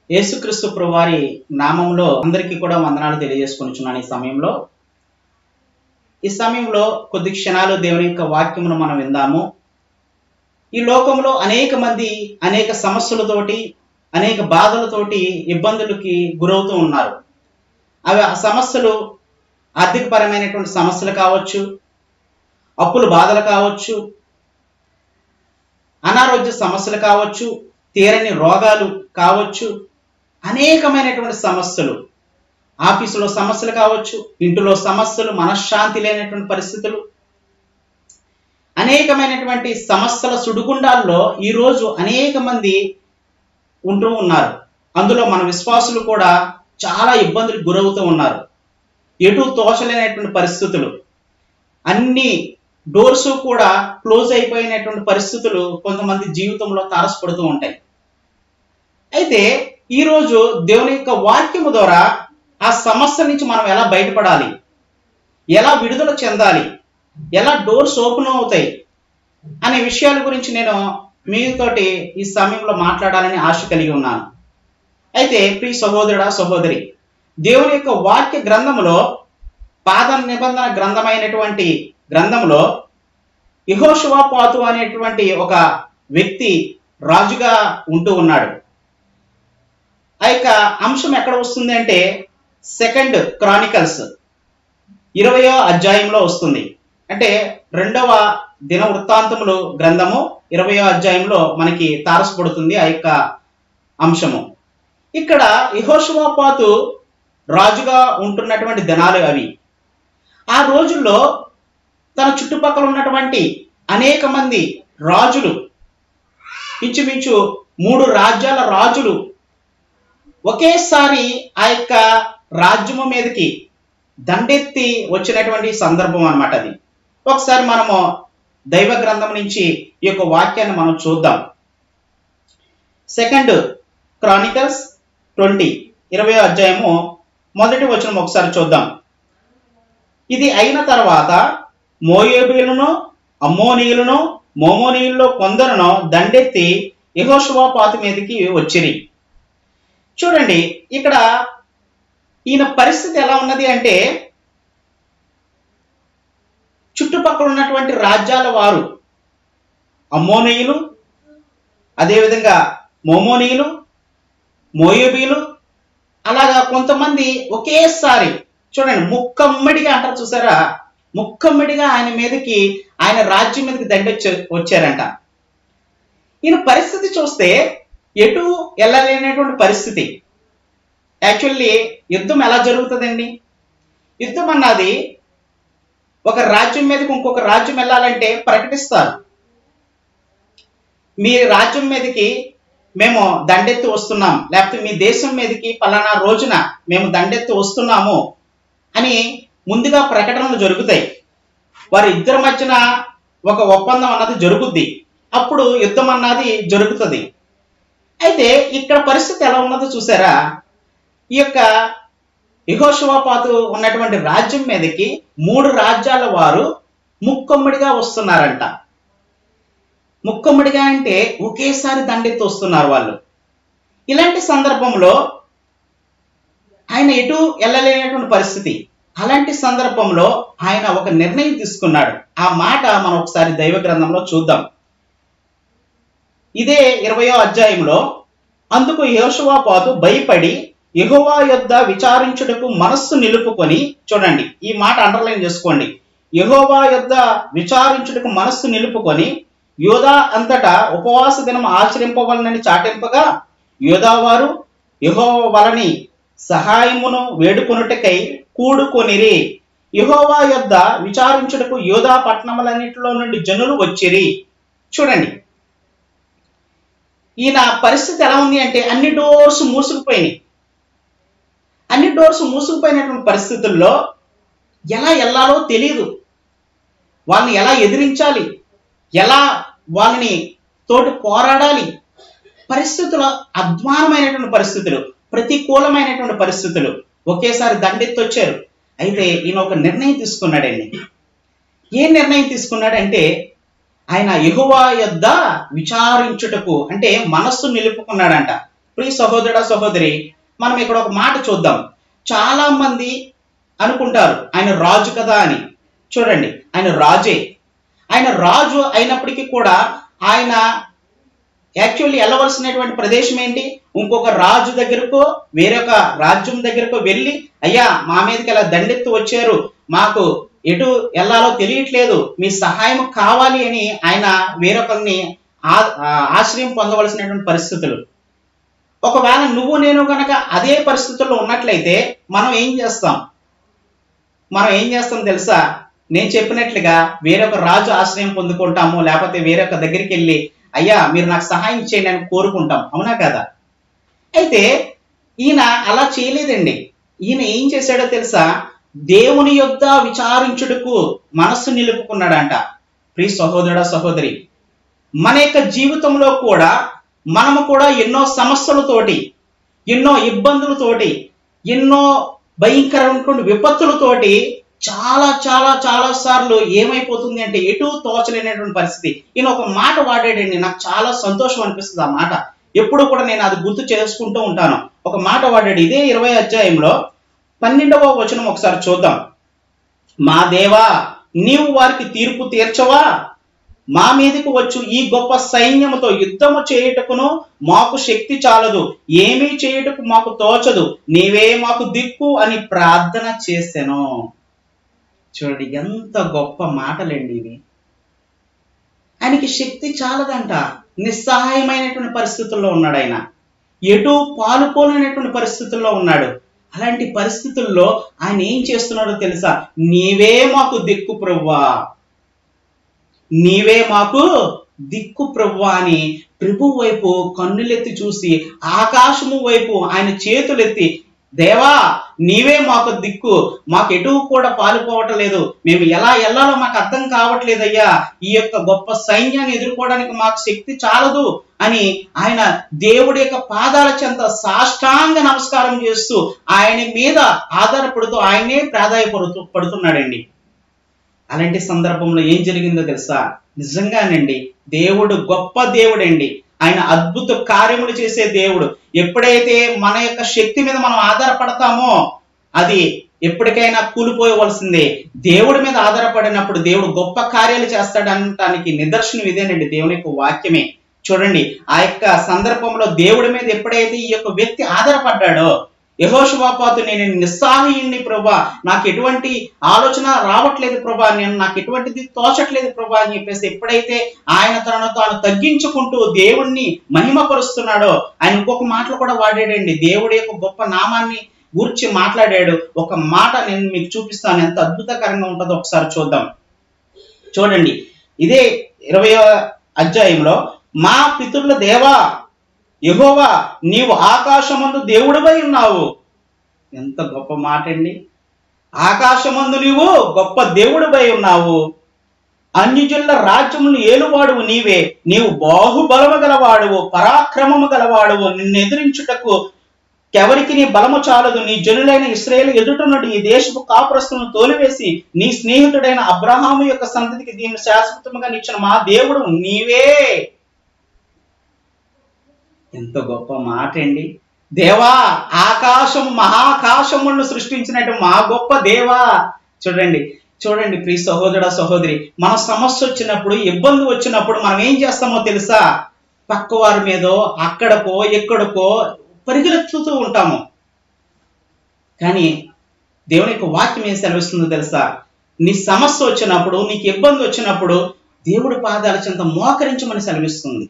యేసుక్రీస్తు ప్రభువారి నామంలో అందరికీ కూడా వందనాలు తెలియజేసుకొనిచున్నాను ఈ సమయంలో ఈ సమయంలో కొద్ది క్షణాలు దేవుని యొక్క వాక్యమును మనం విందాము ఈ లోకంలో అనేక మంది అనేక సమస్యలతోటి అనేక బాధలతోటి ఇబ్బందులకి గురవుతూ ఉన్నారు అవి ఆ సమస్యలు ఆర్థికపరమైనటువంటి సమస్యలు కావచ్చు అప్పుల బాధలు కావచ్చు అనారోగ్య సమస్యలు కావచ్చు తీరని రోగాలు కావచ్చు అనేకమైనటువంటి సమస్యలు ఆఫీసులో సమస్యలు కావచ్చు ఇంటిలో సమస్యలు మనశ్శాంతి లేనటువంటి పరిస్థితులు అనేకమైనటువంటి సమస్యల సుడిగుండాల్లో ఈరోజు అనేక మంది ఉంటూ ఉన్నారు అందులో మన విశ్వాసులు కూడా చాలా ఇబ్బందులకు గురవుతూ ఉన్నారు ఎటు తోచలేనటువంటి పరిస్థితులు అన్ని డోర్స్ కూడా క్లోజ్ అయిపోయినటువంటి పరిస్థితులు కొంతమంది జీవితంలో తారసపడుతూ ఉంటాయి అయితే ఈరోజు దేవుని యొక్క వాక్యము ద్వారా ఆ సమస్య నుంచి మనం ఎలా బయటపడాలి ఎలా విడుదల చెందాలి ఎలా డోర్స్ ఓపెన్ అవుతాయి అనే విషయాల గురించి నేను మీతోటి ఈ సమయంలో మాట్లాడాలని ఆశ కలిగి ఉన్నాను అయితే ప్రియ సహోదరుడా సహోదరి దేవుని యొక్క వాక్య గ్రంథములో పాద నిబంధన గ్రంథమైనటువంటి గ్రంథంలో పాతు అనేటువంటి ఒక వ్యక్తి రాజుగా ఉంటూ ఉన్నాడు ఆ యొక్క అంశం ఎక్కడ వస్తుంది అంటే సెకండ్ క్రానికల్స్ ఇరవయో అధ్యాయంలో వస్తుంది అంటే రెండవ దిన వృత్తాంతములు గ్రంథము ఇరవయో అధ్యాయంలో మనకి తారసపడుతుంది ఆ యొక్క అంశము ఇక్కడ యహోషువాపాతు రాజుగా ఉంటున్నటువంటి దినాలు అవి ఆ రోజుల్లో తన చుట్టుపక్కల ఉన్నటువంటి అనేక మంది రాజులు ఇంచుమించు మూడు రాజ్యాల రాజులు ఒకేసారి ఆ యొక్క రాజ్యము మీదకి దండెత్తి వచ్చినటువంటి సందర్భం అన్నమాట అది ఒకసారి మనము దైవ గ్రంథం నుంచి ఈ యొక్క వాక్యాన్ని మనం చూద్దాం సెకండ్ క్రానికల్స్ ట్వంటీ ఇరవై అధ్యాయము మొదటి వచనం ఒకసారి చూద్దాం ఇది అయిన తర్వాత మోయేబీలను అమ్మోనీయులను మోమోనీయుల్లో కొందరును దండెత్తి యహోషువాపాతు మీదకి వచ్చిరి చూడండి ఇక్కడ ఈయన పరిస్థితి ఎలా ఉన్నది అంటే చుట్టుపక్కల ఉన్నటువంటి రాజ్యాల వారు అమ్మోనీయులు అదేవిధంగా మోమోనీయులు మోయబీలు అలాగా కొంతమంది ఒకేసారి చూడండి ముక్కమ్మడిగా అంటారు చూసారా ముక్కమ్మడిగా ఆయన మీదకి ఆయన రాజ్యం మీదకి దండొచ్చి వచ్చారంట ఈయన పరిస్థితి చూస్తే ఎటు వెళ్ళలేనటువంటి పరిస్థితి యాక్చువల్లీ యుద్ధం ఎలా జరుగుతుందండి యుద్ధం అన్నది ఒక రాజ్యం మీదకి ఇంకొక రాజ్యం వెళ్ళాలంటే ప్రకటిస్తారు మీ రాజ్యం మీదకి మేము దండెత్తి వస్తున్నాం లేకపోతే మీ దేశం మీదకి పలానా రోజున మేము దండెత్తి వస్తున్నాము అని ముందుగా ప్రకటనలు జరుగుతాయి వారి ఇద్దరి మధ్యన ఒక ఒప్పందం అన్నది జరుగుద్ది అప్పుడు యుద్ధం అన్నది జరుగుతుంది అయితే ఇక్కడ పరిస్థితి ఎలా ఉన్నదో చూసారా ఈ యొక్క యహోషువాపాతు ఉన్నటువంటి రాజ్యం మీదకి మూడు రాజ్యాల వారు ముక్కమ్మడిగా వస్తున్నారంట ముక్కమ్మడిగా అంటే ఒకేసారి దండెత్తి వస్తున్నారు వాళ్ళు ఇలాంటి సందర్భంలో ఆయన ఎటు వెళ్ళలేనటువంటి పరిస్థితి అలాంటి సందర్భంలో ఆయన ఒక నిర్ణయం తీసుకున్నాడు ఆ మాట మనం ఒకసారి దైవ గ్రంథంలో చూద్దాం ఇదే ఇరవయో అధ్యాయంలో అందుకు యోషువాపాతు భయపడి యహోవా యొద్ద విచారించుటకు మనస్సు నిలుపుకొని చూడండి ఈ మాట అండర్లైన్ చేసుకోండి యహోవా యొద్ద విచారించుటకు మనస్సు నిలుపుకొని యోధా అంతటా ఉపవాస దినం ఆచరింపవలనని చాటింపగా యోధా వారు యహో వలని సహాయమును వేడుకొనుటకై కూడుకొనిరి యహోవా యొద్ద విచారించుటకు యోధా పట్టణములన్నిటిలో నుండి జనులు వచ్చిరి చూడండి ఈయన పరిస్థితి ఎలా ఉంది అంటే అన్ని డోర్స్ మూసుకుపోయినాయి అన్ని డోర్స్ మూసుకుపోయినటువంటి పరిస్థితుల్లో ఎలా వెళ్ళాలో తెలియదు వాళ్ళని ఎలా ఎదిరించాలి ఎలా వాళ్ళని తోటి పోరాడాలి పరిస్థితులు అధ్వానమైనటువంటి పరిస్థితులు ప్రతికూలమైనటువంటి పరిస్థితులు ఒకేసారి దండెత్తొచ్చారు అయితే ఈయన ఒక నిర్ణయం తీసుకున్నాడండి ఏ నిర్ణయం తీసుకున్నాడంటే ఆయన యహువా యొద్ద విచారించుటకు అంటే మనస్సు నిలుపుకున్నాడంట ప్రియ సహోదరుడ సహోదరి మనం ఇక్కడ ఒక మాట చూద్దాం చాలా మంది అనుకుంటారు ఆయన రాజు కదా అని చూడండి ఆయన రాజే ఆయన రాజు అయినప్పటికీ కూడా ఆయన యాక్చువల్లీ వెళ్ళవలసినటువంటి ప్రదేశం ఏంటి ఇంకొక రాజు దగ్గరకో వేరొక రాజ్యం దగ్గరకో వెళ్ళి అయ్యా మా మీదకి ఇలా దండెత్తు వచ్చారు మాకు ఎటు వెళ్ళాలో తెలియట్లేదు మీ సహాయం కావాలి అని ఆయన వేరొకరిని ఆ- ఆ ఆశ్రయం పొందవలసినటువంటి పరిస్థితులు ఒకవేళ నువ్వు నేను గనక అదే పరిస్థితుల్లో ఉన్నట్లయితే మనం ఏం చేస్తాం మనం ఏం చేస్తాం తెలుసా నేను చెప్పినట్లుగా వేరొక రాజు ఆశ్రయం పొందుకుంటాము లేకపోతే వేరొక దగ్గరికి వెళ్ళి అయ్యా మీరు నాకు సహాయం చేయండి అని కోరుకుంటాం అవునా కదా అయితే ఈయన అలా చేయలేదండి ఈయన ఏం చేశాడో తెలుసా దేవుని యొద్ద విచారించుటకు మనస్సు నిలుపుకున్నాడంట ప్రియ సహోదరుడ సహోదరి మన యొక్క జీవితంలో కూడా మనము కూడా ఎన్నో సమస్యలతోటి ఎన్నో ఇబ్బందులతోటి ఎన్నో భయంకరమైనటువంటి విపత్తులతోటి చాలా చాలా చాలా సార్లు ఏమైపోతుంది అంటే ఎటు తోచలేనటువంటి పరిస్థితి ఈయన ఒక మాట వాడాడండి నాకు చాలా సంతోషం అనిపిస్తుంది ఆ మాట ఎప్పుడు కూడా నేను అది గుర్తు చేసుకుంటూ ఉంటాను ఒక మాట వాడాడు ఇదే ఇరవై అధ్యాయంలో పన్నెండవ వచనం ఒకసారి చూద్దాం మా దేవా నీవు వారికి తీర్పు తీర్చవా మా మీదకి వచ్చు ఈ గొప్ప సైన్యముతో యుద్ధము చేయుటకును మాకు శక్తి చాలదు ఏమీ చేయుటకు మాకు తోచదు నీవే మాకు దిక్కు అని ప్రార్థన చేసెను చూడండి ఎంత గొప్ప మాటలండి ఇవి ఆయనకి శక్తి చాలదంట నిస్సహాయమైనటువంటి పరిస్థితుల్లో ఉన్నాడు ఆయన ఎటు పాలుపోలేనటువంటి పరిస్థితుల్లో ఉన్నాడు అలాంటి పరిస్థితుల్లో ఆయన ఏం చేస్తున్నాడో తెలుసా నీవే మాకు దిక్కు ప్రవ్వా నీవే మాకు దిక్కు ప్రభు అని ప్రభు వైపు కన్నులెత్తి చూసి ఆకాశము వైపు ఆయన చేతులెత్తి దేవా నీవే మాకు దిక్కు మాకు ఎటు కూడా పాలుపోవటం లేదు మేము ఎలా వెళ్ళాలో మాకు అర్థం కావట్లేదయ్యా ఈ యొక్క గొప్ప సైన్యాన్ని ఎదుర్కోవడానికి మాకు శక్తి చాలదు అని ఆయన దేవుడి యొక్క పాదాల చెంత సాష్టాంగ నమస్కారం చేస్తూ ఆయన మీద ఆధారపడుతూ ఆయనే ప్రాధాయపడుతూ పడుతున్నాడండి అలాంటి సందర్భంలో ఏం జరిగిందో తెలుసా నిజంగానండి దేవుడు గొప్ప దేవుడండి ఆయన అద్భుత కార్యములు చేసే దేవుడు ఎప్పుడైతే మన యొక్క శక్తి మీద మనం ఆధారపడతామో అది ఎప్పటికైనా కూలిపోయవలసిందే దేవుడి మీద ఆధారపడినప్పుడు దేవుడు గొప్ప కార్యాలు చేస్తాడనటానికి నిదర్శనం ఇదేనండి దేవుని యొక్క వాక్యమే చూడండి ఆ యొక్క సందర్భంలో దేవుడి మీద ఎప్పుడైతే ఈ యొక్క వ్యక్తి ఆధారపడ్డాడో యహోషువాపాతు నేను నిస్సహాయుణ్ణి ప్రభా నాకు ఎటువంటి ఆలోచన రావట్లేదు ప్రభా నేను నాకు ఎటువంటిది తోచట్లేదు ప్రభా అని చెప్పేసి ఎప్పుడైతే ఆయన తనను తాను తగ్గించుకుంటూ దేవుణ్ణి మహిమపరుస్తున్నాడో ఆయన ఇంకొక మాటలు కూడా వాడాడండి దేవుడి యొక్క గొప్ప నామాన్ని గూర్చి మాట్లాడాడు ఒక మాట నేను మీకు చూపిస్తాను ఎంత అద్భుతకరంగా ఉంటుందో ఒకసారి చూద్దాం చూడండి ఇదే ఇరవై అధ్యాయంలో మా పితరుల దేవా యెహోవా నీవు ఆకాశమందు దేవుడివై ఉన్నావు ఎంత గొప్ప మాట అండి ఆకాశమందు నీవు గొప్ప దేవుడివై ఉన్నావు అన్యజనుల రాజ్యమును ఏలువాడువు నీవే నీవు బాహుబలము గలవాడువు పరాక్రమము గలవాడువు నిన్ను ఎదిరించుటకు ఎవరికి నీ బలము చాలదు నీ జనులైన ఇస్రాయేల్ ఎదుట నుండి ఈ దేశపు కాపురస్తులను తోలివేసి నీ స్నేహితుడైన అబ్రహాము యొక్క సంతతికి దీన్ని శాశ్వతముగా నిచ్చిన మా దేవుడు నీవే ఎంత గొప్ప మాట అండి దేవా ఆకాశము మహాకాశములను సృష్టించినట్టు మా గొప్ప దేవా చూడండి చూడండి ప్రియ సహోదర సహోదరి మన సమస్య వచ్చినప్పుడు ఇబ్బంది వచ్చినప్పుడు మనం ఏం చేస్తామో తెలుసా పక్క వారి మీదో అక్కడకో ఎక్కడికో పరిగెత్తుతూ ఉంటాము కానీ దేవుని యొక్క వాక్యం ఏం సెలవిస్తుందో తెలుసా నీ సమస్య వచ్చినప్పుడు నీకు ఇబ్బంది వచ్చినప్పుడు దేవుడి పాదాల చెంత మోకరించమని సెలవిస్తుంది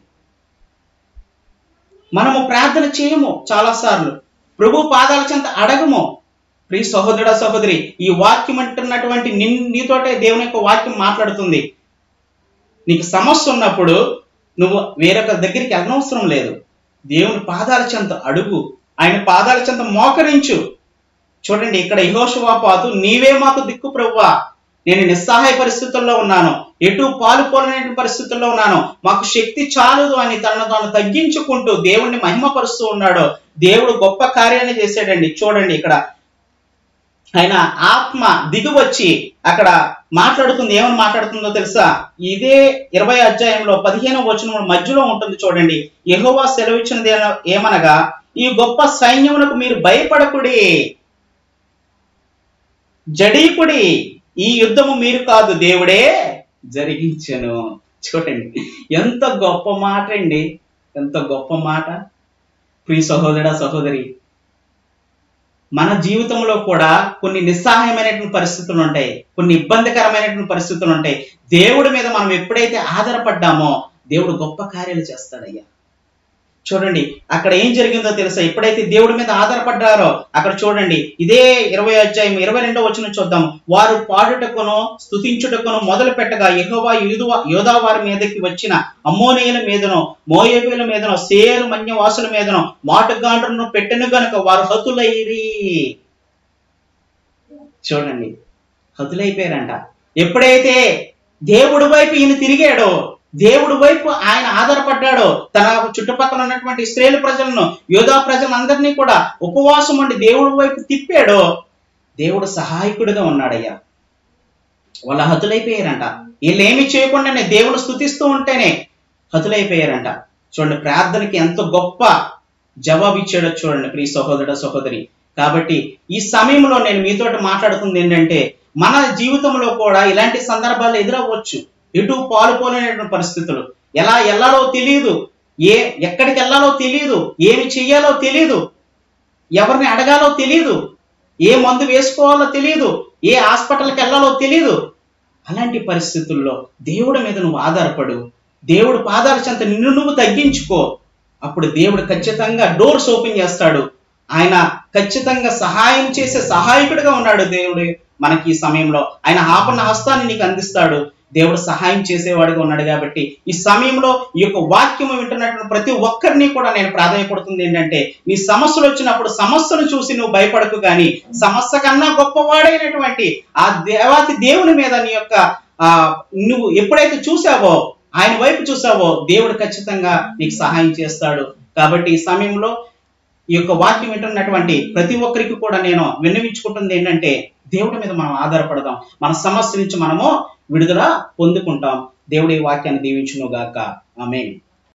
మనము ప్రార్థన చేయము చాలాసార్లు ప్రభు పాదాల చెంత అడగము ప్రియ సహోదరుడ సహోదరి ఈ వాక్యం అంటున్నటువంటి నిన్ నీతోటే దేవుని యొక్క వాక్యం మాట్లాడుతుంది నీకు సమస్య ఉన్నప్పుడు నువ్వు వేరొక దగ్గరికి వెళ్ళనవసరం లేదు దేవుని పాదాల చెంత అడుగు ఆయన పాదాల చెంత మోకరించు చూడండి ఇక్కడ యహోషువాపాతు నీవే మాకు దిక్కు ప్రవ్వా నేను నిస్సహాయ పరిస్థితుల్లో ఉన్నాను ఎటు పాలుపోలేని పరిస్థితుల్లో ఉన్నాను మాకు శక్తి చాలదు అని తనను తాను తగ్గించుకుంటూ దేవుణ్ణి మహిమపరుస్తూ ఉన్నాడు దేవుడు గొప్ప కార్యాన్ని చేశాడండి చూడండి ఇక్కడ ఆయన ఆత్మ దిగి వచ్చి అక్కడ మాట్లాడుతుంది ఏమని మాట్లాడుతుందో తెలుసా ఇదే ఇరవై అధ్యాయంలో పదిహేను వచనం మధ్యలో ఉంటుంది చూడండి యెహోవా సెలవిచ్చినది ఏన- ఏమనగా ఈ గొప్ప సైన్యమునకు మీరు భయపడకుడి జడీకుడి ఈ యుద్ధము మీరు కాదు దేవుడే జరిగించను చూడండి ఎంత గొప్ప మాట అండి ఎంత గొప్ప మాట ప్రియ సహోదరా సహోదరి మన జీవితంలో కూడా కొన్ని నిస్సహాయమైనటువంటి పరిస్థితులు ఉంటాయి కొన్ని ఇబ్బందికరమైనటువంటి పరిస్థితులు ఉంటాయి దేవుడి మీద మనం ఎప్పుడైతే ఆధారపడ్డామో దేవుడు గొప్ప కార్యాలు చేస్తాడయ్యా చూడండి అక్కడ ఏం జరిగిందో తెలుసా ఎప్పుడైతే దేవుడి మీద ఆధారపడ్డారో అక్కడ చూడండి ఇదే ఇరవై అధ్యాయం ఇరవై రెండో వచ్చిన చూద్దాం వారు పాడుటకును స్తుతించుటకును మొదలు పెట్టగా యెహోవా యూదువా యోధా వారి మీదకి వచ్చిన అమ్మోనియుల మీదనో మోయబీల మీదనో సేరు మన్యవాసుల మీదనో మాటుగాండ్రును పెట్టెను గనుక వారు హతులైరి చూడండి హతులైపోయారంట ఎప్పుడైతే దేవుడి వైపు ఈయన తిరిగాడో దేవుడి వైపు ఆయన ఆధారపడ్డాడో తన చుట్టుపక్కల ఉన్నటువంటి ఇస్రాయేల్ ప్రజలను యోధా ప్రజలందరినీ కూడా ఉపవాసం ఉండి దేవుడి వైపు తిప్పాడో దేవుడు సహాయకుడిగా ఉన్నాడయ్యా వాళ్ళ హతులైపోయారంట వీళ్ళు ఏమి చేయకుండానే దేవుడు స్థుతిస్తూ ఉంటేనే హతులైపోయారంట చూడండి ప్రార్థనకి ఎంత గొప్ప జవాబు ఇచ్చాడో చూడండి ప్రియ సహోదర సహోదరి కాబట్టి ఈ సమయంలో నేను మీతోటి మాట్లాడుతుంది ఏంటంటే మన జీవితంలో కూడా ఇలాంటి సందర్భాలు ఎదురవ్వచ్చు ఎటు పాలుపోలేనటువంటి పరిస్థితులు ఎలా వెళ్ళాలో తెలియదు ఏ ఎక్కడికి వెళ్ళాలో తెలియదు ఏమి చెయ్యాలో తెలియదు ఎవరిని అడగాలో తెలియదు ఏ మందు వేసుకోవాలో తెలియదు ఏ హాస్పిటల్కి వెళ్ళాలో తెలియదు అలాంటి పరిస్థితుల్లో దేవుడి మీద నువ్వు ఆధారపడు దేవుడు పాదాల చెంత నిన్ను నువ్వు తగ్గించుకో అప్పుడు దేవుడు ఖచ్చితంగా డోర్స్ ఓపెన్ చేస్తాడు ఆయన ఖచ్చితంగా సహాయం చేసే సహాయకుడిగా ఉన్నాడు దేవుడు మనకి ఈ సమయంలో ఆయన ఆపన్న హస్తాన్ని నీకు అందిస్తాడు దేవుడు సహాయం చేసేవాడిగా ఉన్నాడు కాబట్టి ఈ సమయంలో ఈ యొక్క వాక్యము వింటున్నటువంటి ప్రతి ఒక్కరిని కూడా నేను ప్రాధాన్యపడుతుంది ఏంటంటే నీ సమస్యలు వచ్చినప్పుడు సమస్యను చూసి నువ్వు భయపడకు కానీ సమస్య కన్నా గొప్పవాడైనటువంటి ఆ దేవాతి దేవుని మీద నీ యొక్క ఆ నువ్వు ఎప్పుడైతే చూసావో ఆయన వైపు చూసావో దేవుడు ఖచ్చితంగా నీకు సహాయం చేస్తాడు కాబట్టి ఈ సమయంలో ఈ యొక్క వాక్యం వింటున్నటువంటి ప్రతి ఒక్కరికి కూడా నేను విన్నవించుకుంటుంది ఏంటంటే దేవుడి మీద మనం ఆధారపడదాం మన సమస్య నుంచి మనము విడుదల పొందుకుంటాం దేవుడి వాక్యాన్ని దీవించును గాక ఆమె